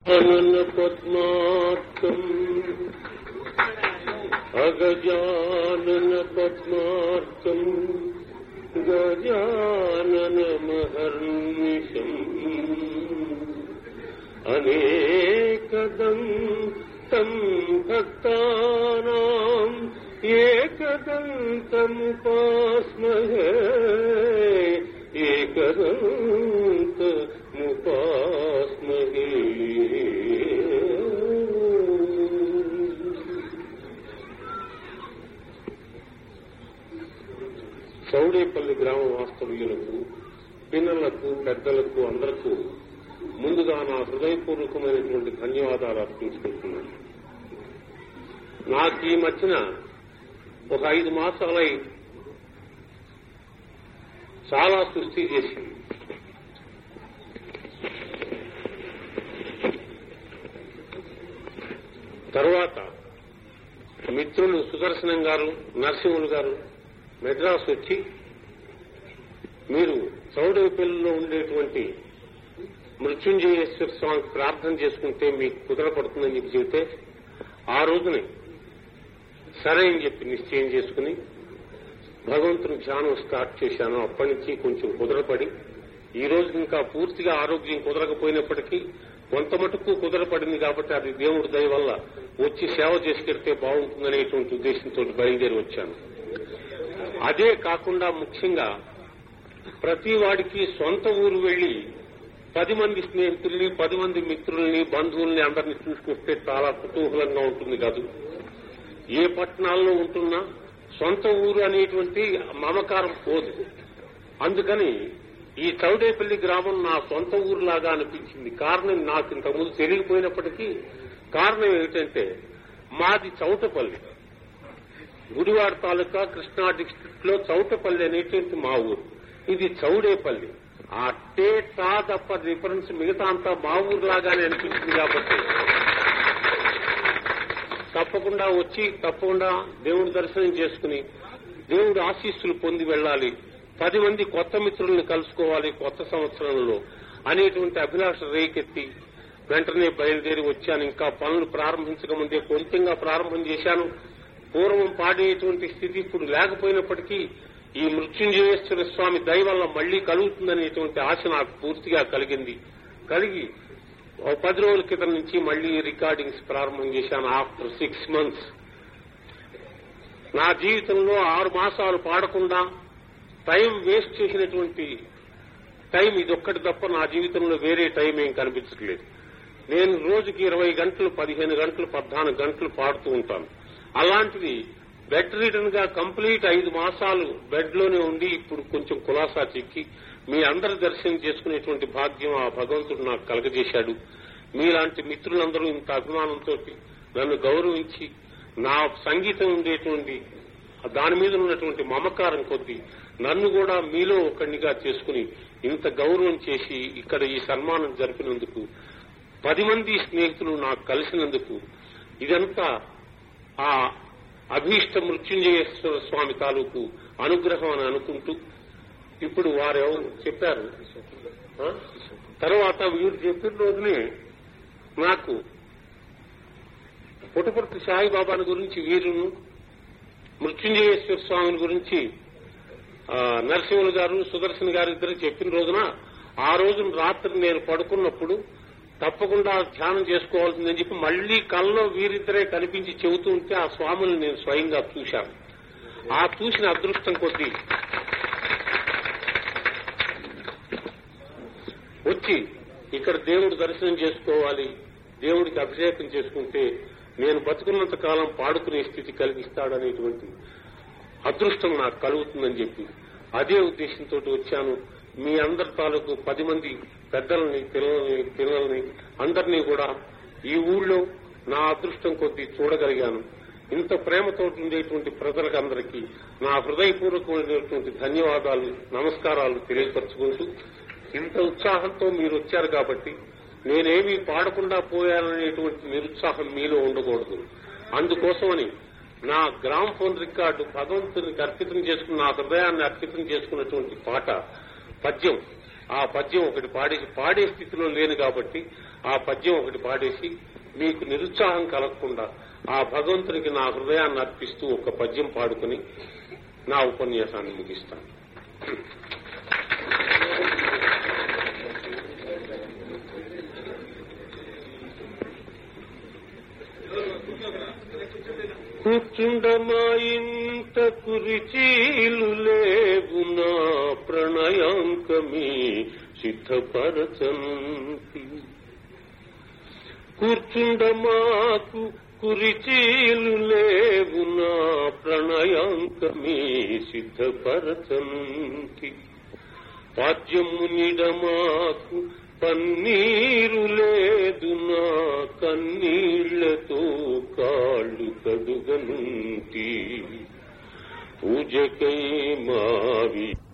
అనన పద్మార్కం అగజానన పద్మార్కం గజానన మహర్నిశం అనేకదం తం భక్తానాం ఏకదంతముపాస్మహే ఏకదంతముపాస్మహే చౌడేపల్లి గ్రామ వాస్తవ్యులకు పిల్లలకు పెద్దలకు అందరకు ముందుగా నా హృదయపూర్వకమైనటువంటి ధన్యవాదాలు అర్పించుకుంటున్నాను నాకు ఈ మధ్యన ఒక ఐదు మాసాలై చాలా సృష్టి చేసింది తర్వాత మిత్రులు సుదర్శనం గారు నరసింహులు గారు మెడ్రాస్ వచ్చి మీరు చౌడేపల్లిలో ఉండేటువంటి మృత్యుంజయేశ్వర స్వామికి ప్రార్థన చేసుకుంటే మీకు కుదరపడుతుందని చెప్పి చెబితే ఆ రోజునే సరే అని చెప్పి నిశ్చయం చేసుకుని భగవంతుని ధ్యానం స్టార్ట్ చేశాను అప్పటి నుంచి కొంచెం కుదరపడి ఈ రోజు ఇంకా పూర్తిగా ఆరోగ్యం కుదరకపోయినప్పటికీ కొంత మటుకు కుదరపడింది కాబట్టి అది దేవుడి దయ వల్ల వచ్చి సేవ చేసుకెడితే బాగుంటుందనేటువంటి ఉద్దేశంతో బయలుదేరి వచ్చాను అదే కాకుండా ముఖ్యంగా ప్రతి వాడికి సొంత ఊరు వెళ్లి పది మంది స్నేహితుల్ని పది మంది మిత్రుల్ని బంధువుల్ని అందరిని చూసుకొస్తే చాలా కుతూహలంగా ఉంటుంది కాదు ఏ పట్టణాల్లో ఉంటున్నా సొంత ఊరు అనేటువంటి మమకారం పోదు అందుకని ఈ చౌడేపల్లి గ్రామం నా సొంత ఊరులాగా అనిపించింది కారణం నాకు ఇంతకుముందు తెలియకపోయినప్పటికీ కారణం ఏమిటంటే మాది చౌటపల్లి గుడివాడ తాలూకా కృష్ణా డిస్టిక్ లో చౌటపల్లి అనేటువంటి మా ఊరు ఇది చౌడేపల్లి ఆ టే టా తప్ప డిఫరెన్స్ మిగతా అంతా మా ఊరులాగానే అనిపించింది కాబట్టి తప్పకుండా వచ్చి తప్పకుండా దేవుడి దర్శనం చేసుకుని దేవుడి ఆశీస్సులు పొంది వెళ్ళాలి పది మంది కొత్త మిత్రుల్ని కలుసుకోవాలి కొత్త సంవత్సరంలో అనేటువంటి అభిలాష రేకెత్తి వెంటనే బయలుదేరి వచ్చాను ఇంకా పనులు ప్రారంభించక ముందే కొంచెంగా ప్రారంభం చేశాను పూర్వం పాడేటువంటి స్థితి ఇప్పుడు లేకపోయినప్పటికీ ఈ మృత్యుంజయేశ్వర స్వామి దయ వల్ల మళ్లీ కలుగుతుందనేటువంటి ఆశ నాకు పూర్తిగా కలిగింది కలిగి ఓ పది రోజుల క్రితం నుంచి మళ్లీ రికార్డింగ్స్ ప్రారంభం చేశాను ఆఫ్టర్ సిక్స్ మంత్స్ నా జీవితంలో ఆరు మాసాలు పాడకుండా టైం వేస్ట్ చేసినటువంటి టైం ఇదొక్కటి తప్ప నా జీవితంలో వేరే టైం ఏం కనిపించట్లేదు నేను రోజుకి ఇరవై గంటలు పదిహేను గంటలు పద్నాలుగు గంటలు పాడుతూ ఉంటాను అలాంటిది బెడ్ రిటర్న్ గా కంప్లీట్ ఐదు మాసాలు బెడ్ లోనే ఉండి ఇప్పుడు కొంచెం కులాసా చెక్కి మీ అందరి దర్శనం చేసుకునేటువంటి భాగ్యం ఆ భగవంతుడు నాకు కలగజేశాడు మీలాంటి మిత్రులందరూ ఇంత అభిమానంతో నన్ను గౌరవించి నా సంగీతం ఉండేటువంటి దాని మీద ఉన్నటువంటి మమకారం కొద్దీ నన్ను కూడా మీలో ఒకడినిగా చేసుకుని ఇంత గౌరవం చేసి ఇక్కడ ఈ సన్మానం జరిపినందుకు పది మంది స్నేహితులు నాకు కలిసినందుకు ఇదంతా ఆ అభీష్ట మృత్యుంజయేశ్వర స్వామి తాలూకు అనుగ్రహం అని అనుకుంటూ ఇప్పుడు వారెవరు చెప్పారు ఆ? తర్వాత వీరు చెప్పిన రోజునే నాకు పుటపర్తి సాయిబాబాని గురించి వీరును మృత్యుంజయేశ్వర స్వామిని గురించి ఆ, నరసింహులు గారు సుదర్శన్ గారు ఇద్దరు చెప్పిన రోజున ఆ రోజున రాత్రి నేను పడుకున్నప్పుడు తప్పకుండా ధ్యానం చేసుకోవాల్సిందని చెప్పి మళ్లీ కల్లో వీరిద్దరే కనిపించి చెబుతూ ఉంటే ఆ స్వాములను నేను స్వయంగా చూశాను ఆ చూసిన అదృష్టం కొద్దీ వచ్చి ఇక్కడ దేవుడి దర్శనం చేసుకోవాలి దేవుడికి అభిషేకం చేసుకుంటే నేను బతుకున్నంత కాలం పాడుకునే స్థితి కలిగిస్తాడనేటువంటి అదృష్టం నాకు కలుగుతుందని చెప్పి అదే ఉద్దేశంతో వచ్చాను మీ అందరి తాలూకు పది మంది పెద్దలని పిల్లల్ని పిల్లల్ని అందరినీ కూడా ఈ ఊళ్ళో నా అదృష్టం కొద్దీ చూడగలిగాను ఇంత ప్రేమతో ఉండేటువంటి ప్రజలకు అందరికీ నా హృదయపూర్వకమైనటువంటి ధన్యవాదాలు నమస్కారాలు తెలియపరచుకుంటూ ఇంత ఉత్సాహంతో మీరు వచ్చారు కాబట్టి నేనేమీ పాడకుండా పోయాననేటువంటి నిరుత్సాహం మీలో ఉండకూడదు అందుకోసమని నా గ్రామ్ ఫోన్ రికార్డు భగవంతునికి అర్పితం చేసుకున్న నా హృదయాన్ని అర్పితం చేసుకున్నటువంటి పాట పద్యం ఆ పద్యం ఒకటి పాడేసి పాడే స్థితిలో లేను కాబట్టి ఆ పద్యం ఒకటి పాడేసి మీకు నిరుత్సాహం కలగకుండా ఆ భగవంతునికి నా హృదయాన్ని అర్పిస్తూ ఒక పద్యం పాడుకుని నా ఉపన్యాసాన్ని ముగిస్తాను కూర్చుండమా ఇంత కురిచీలు లేవు నా ప్రణయాంకమీ సిద్ధపరచంతి కూర్చుండమాకు కురిచీలు లేవు నా ప్రణయాంకమీ సిద్ధపరచంతి పాద్యము నిడమాకు పన్నీరు లేదు నా కన్నీళ్లతో కాళ్ళు కడుగనుంటి పూజకై మావి